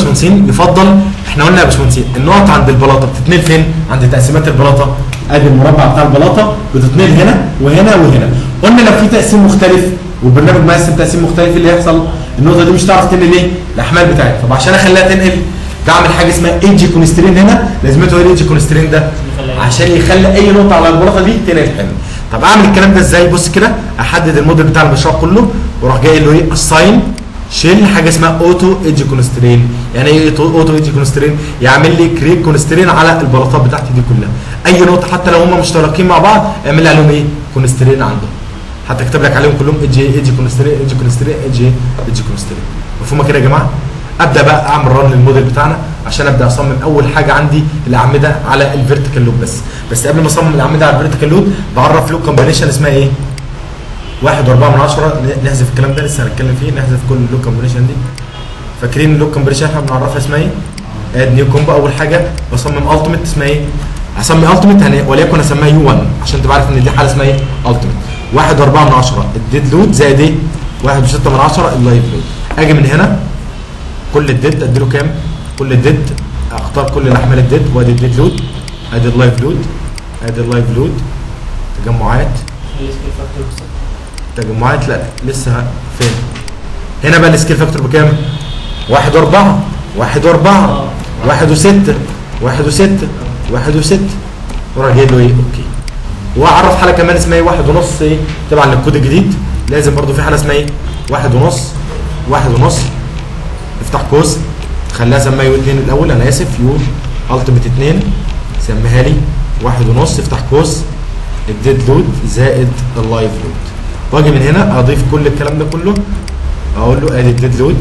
باشمهندسين يفضل احنا قلنا يا باشمهندسين النقط عند البلاطه بتتنقل فين؟ عند تقسيمات البلاطه ادي المربع بتاع البلاطه بتتنقل هنا وهنا وهنا قلنا لو في تقسيم مختلف والبرنامج مقسم تقسيم مختلف اللي هيحصل النقطه دي مش هتعرف تنقل ايه؟ الاحمال بتاعتها طب عشان اخليها تنقل بعمل حاجه اسمها ايدج كونسترين هنا لازمته ايه الايدج كونسترين ده؟ عشان يخلي اي نقطه على البلاطه دي تنقل حمل طب اعمل الكلام ده ازاي بص كده احدد الموديل بتاع المشروع كله واروح جاي له ايه اساين شيل حاجه اسمها اوتو ايدج كونسترين يعني ايه اوتو ايدج كونسترين يعمل لي كريت كونسترين على البلاطات بتاعتي دي كلها اي نقطه حتى لو هم مشتركين مع بعض اعمل لي عليهم ايه كونسترين عندهم حتى اكتب لك عليهم كلهم ايدج ايدج كونسترين ايدج كونسترين ايدج ايدج كونسترين مفهومه كده يا جماعه ابدا بقى اعمل ران للموديل بتاعنا عشان ابدا اصمم اول حاجه عندي الاعمده على الفيرتيكال لود بس بس قبل ما اصمم الاعمده على الفيرتيكال لود بعرف له كومبينيشن اسمها ايه واحد واربعة من عشرة نحذف الكلام ده لسه هنتكلم فيه نحذف كل اللوك كومبينيشن دي فاكرين اللوك كومبينيشن احنا بنعرفها اسمها ايه؟ اد نيو كومبو اول حاجه بصمم التيميت اسمها ايه؟ هسمي التيميت يعني وليكن اسميها يو 1 عشان تبقى عارف ان دي حاله اسمها ايه؟ التيميت واحد واربعة من عشرة الديد لود زائد ايه؟ واحد وستة من عشرة اللايف لود اجي من هنا كل الديد اديله كام؟ كل الديد اختار كل الاحمال الديد وادي الديد لود ادي اللايف لود ادي اللايف لود تجمعات السكيل فاكتور تجمعات لا لسه فين هنا بقى السكيل فاكتور بكام واحد واربعة واحد واربعة واحد وستة واحد وستة واحد وستة وراح جايب له ايه اوكي واعرف حاله كمان اسمها ايه واحد ونص ايه تبعا للكود الجديد لازم برضو في حاله اسمها ايه واحد ونص واحد ونص افتح قوس خليها سميها يو 2 الاول انا اسف يو التيميت 2 سميها لي واحد ونص افتح قوس الديد لود زائد اللايف لود واجي من هنا اضيف كل الكلام ده كله اقول له ادي الديد لود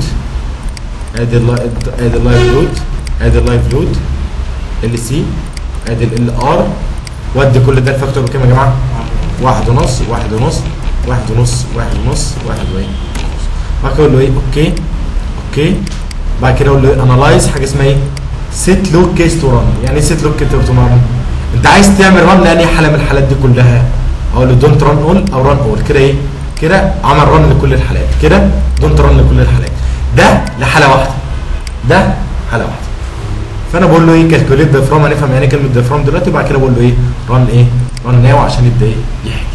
ادي اللايف ادي اللايف لود ادي اللايف لود ال سي ادي ال ار وادي كل ده الفاكتور بكام يا جماعه؟ واحد ونص واحد ونص واحد ونص واحد ونص واحد وايه بعد كده اقول له ايه اوكي اوكي بعد كده اقول له انالايز حاجه اسمها ايه؟ سيت لوك كيس تو ران يعني ايه سيت لوك كيس تو ران؟ انت عايز تعمل ران لاني حاله من الحالات دي كلها اقول له دونت ران اول او ران اول كده ايه؟ كده عمل ران لكل الحالات كده دونت ران لكل الحالات ده لحاله واحده ده حاله واحده فانا بقول له ايه كالكوليت ديفرام هنفهم يعني ايه كلمه ديفرام دلوقتي وبعد كده بقول له ايه ران ايه ران ناو عشان يبدا ايه يحكي